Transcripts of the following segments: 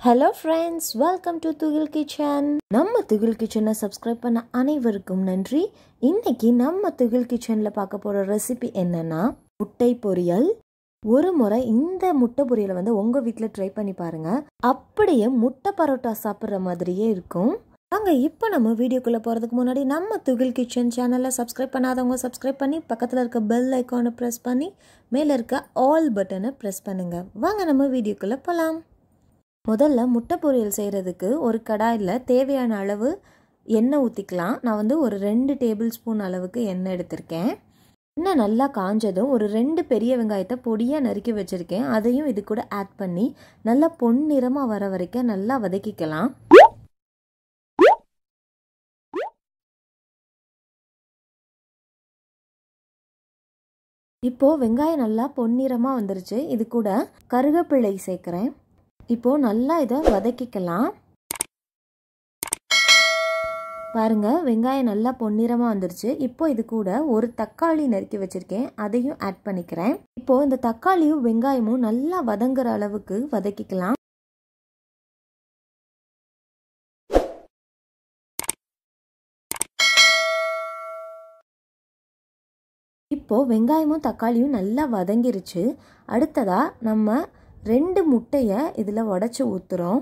hello friends welcome to Thugil kitchen நம்ம துகில் கிச்சனை subscribe பண்ண அனைவருக்கும் நன்றி இன்னைக்கு நம்ம துகில் கிச்சனில் பார்க்க போகிற ரெசிபி என்னன்னா முட்டை பொரியல் ஒரு முறை இந்த முட்டை பொரியலை வந்து உங்கள் வீட்டில் ட்ரை பண்ணி பாருங்க அப்படியே முட்டை பரோட்டா சாப்பிட்ற மாதிரியே இருக்கும் வாங்க இப்போ நம்ம வீடியோக்குள்ளே போகிறதுக்கு முன்னாடி நம்ம துகில் கிச்சன் சேனலை சப்ஸ்கிரைப் பண்ணாதவங்க சப்ஸ்கிரைப் பண்ணி பக்கத்தில் இருக்க பெல் ஐக்கானை ப்ரெஸ் பண்ணி மேலே இருக்க ஆல் பட்டனை ப்ரெஸ் பண்ணுங்கள் வாங்க நம்ம வீடியோக்குள்ளே போகலாம் முதல்ல முட்டை பொரியல் செய்கிறதுக்கு ஒரு கடாயில் தேவையான அளவு எண்ணெய் ஊற்றிக்கலாம் நான் வந்து ஒரு ரெண்டு டேபிள் ஸ்பூன் அளவுக்கு எண்ணெய் எடுத்திருக்கேன் எண்ணெய் நல்லா காஞ்சதும் ஒரு ரெண்டு பெரிய வெங்காயத்தை பொடியாக நறுக்கி வச்சுருக்கேன் அதையும் இது கூட ஆட் பண்ணி நல்லா பொன்னிறமாக வர வரைக்கும் நல்லா வதக்கிக்கலாம் இப்போது வெங்காயம் நல்லா பொன்னிறமாக வந்துருச்சு இது கூட கருவேப்பிள்ளை சேர்க்குறேன் இப்போது நல்லா இதை வதக்கிக்கலாம் பாருங்க வெங்காயம் நல்லா பொன்னிறமாக வந்துருச்சு இப்போ இது கூட ஒரு தக்காளி நறுக்கி வச்சுருக்கேன் அதையும் ஆட் பண்ணிக்கிறேன் இப்போ இந்த தக்காளியும் வெங்காயமும் நல்லா வதங்குற அளவுக்கு வதக்கிக்கலாம் இப்போ வெங்காயமும் தக்காளியும் நல்லா வதங்கிருச்சு அடுத்ததா நம்ம ரெண்டு முட்டையை இதில் உடச்சி ஊற்றுறோம்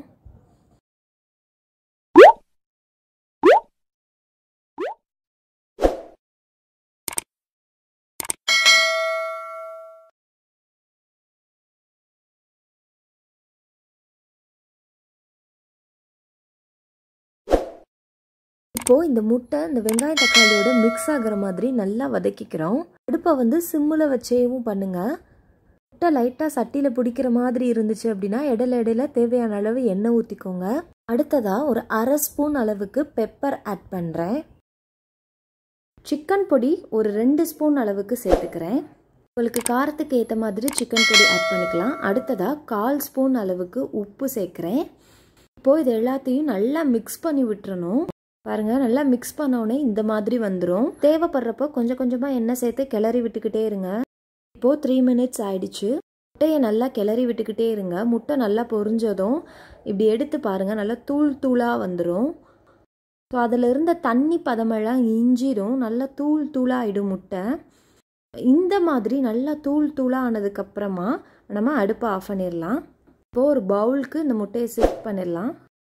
இப்போது இந்த முட்டை இந்த வெங்காய தக்காளியோட மிக்ஸ் ஆகிற மாதிரி நல்லா வதக்கிக்கிறோம் அடுப்பை வந்து சிம்மில் வச்சேவும் பண்ணுங்கள் முட்டை லைட்டாக சட்டியில் பிடிக்கிற மாதிரி இருந்துச்சு அப்படின்னா இடையில இடையில தேவையான அளவு எண்ணெய் ஊற்றிக்கோங்க அடுத்ததாக ஒரு அரை ஸ்பூன் அளவுக்கு பெப்பர் ஆட் பண்ணுறேன் சிக்கன் பொடி ஒரு ரெண்டு ஸ்பூன் அளவுக்கு சேர்த்துக்கிறேன் உங்களுக்கு காரத்துக்கு ஏற்ற மாதிரி சிக்கன் பொடி ஆட் பண்ணிக்கலாம் அடுத்ததாக கால் ஸ்பூன் அளவுக்கு உப்பு சேர்க்குறேன் இப்போது இது எல்லாத்தையும் நல்லா மிக்ஸ் பண்ணி விட்டுறணும் பாருங்கள் நல்லா மிக்ஸ் பண்ணோடனே இந்த மாதிரி வந்துடும் தேவைப்படுறப்போ கொஞ்சம் கொஞ்சமாக எண்ணெய் சேர்த்து கிளறி விட்டுக்கிட்டே இருங்க இப்போது த்ரீ மினிட்ஸ் ஆயிடுச்சு முட்டையை நல்லா கிளறி விட்டுக்கிட்டே இருங்க முட்டை நல்லா பொரிஞ்சதும் இப்படி எடுத்து பாருங்கள் நல்லா தூள் தூளாக வந்துடும் ஸோ அதில் இருந்த தண்ணி பதமெல்லாம் இஞ்சிடும் நல்லா தூள் தூளாக ஆகிடும் முட்டை இந்த மாதிரி நல்லா தூள் தூளாக ஆனதுக்கப்புறமா நம்ம அடுப்பை ஆஃப் பண்ணிடலாம் இப்போது ஒரு பவுலுக்கு இந்த முட்டையை செட் பண்ணிடலாம்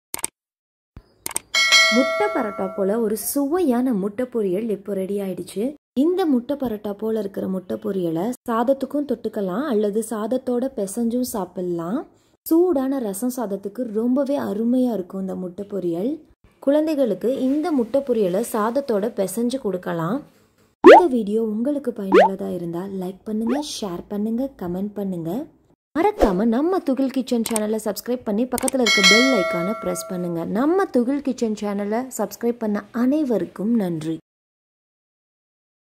முட்டை பரோட்டா போல் ஒரு சுவையான முட்டை பொரியல் இப்போ ரெடி ஆயிடுச்சு இந்த முட்டை பரோட்டா போல் இருக்கிற முட்டை பொரியலை சாதத்துக்கும் தொட்டுக்கலாம் அல்லது சாதத்தோட பிசைஞ்சும் சாப்பிட்லாம் சூடான ரசம் சாதத்துக்கு ரொம்பவே அருமையாக இருக்கும் இந்த முட்டை பொரியல் குழந்தைகளுக்கு இந்த முட்டை பொரியலை சாதத்தோட பிசைஞ்சு கொடுக்கலாம் இந்த வீடியோ உங்களுக்கு பயனுள்ளதாக இருந்தால் லைக் பண்ணுங்கள் ஷேர் பண்ணுங்கள் கமெண்ட் பண்ணுங்கள் மறக்காம நம்ம துகில் கிச்சன் சேனலை சப்ஸ்கிரைப் பண்ணி பக்கத்தில் இருக்க பெல் ஐக்கானை ப்ரெஸ் பண்ணுங்கள் நம்ம துகில் கிச்சன் சேனலை சப்ஸ்கிரைப் பண்ண அனைவருக்கும் நன்றி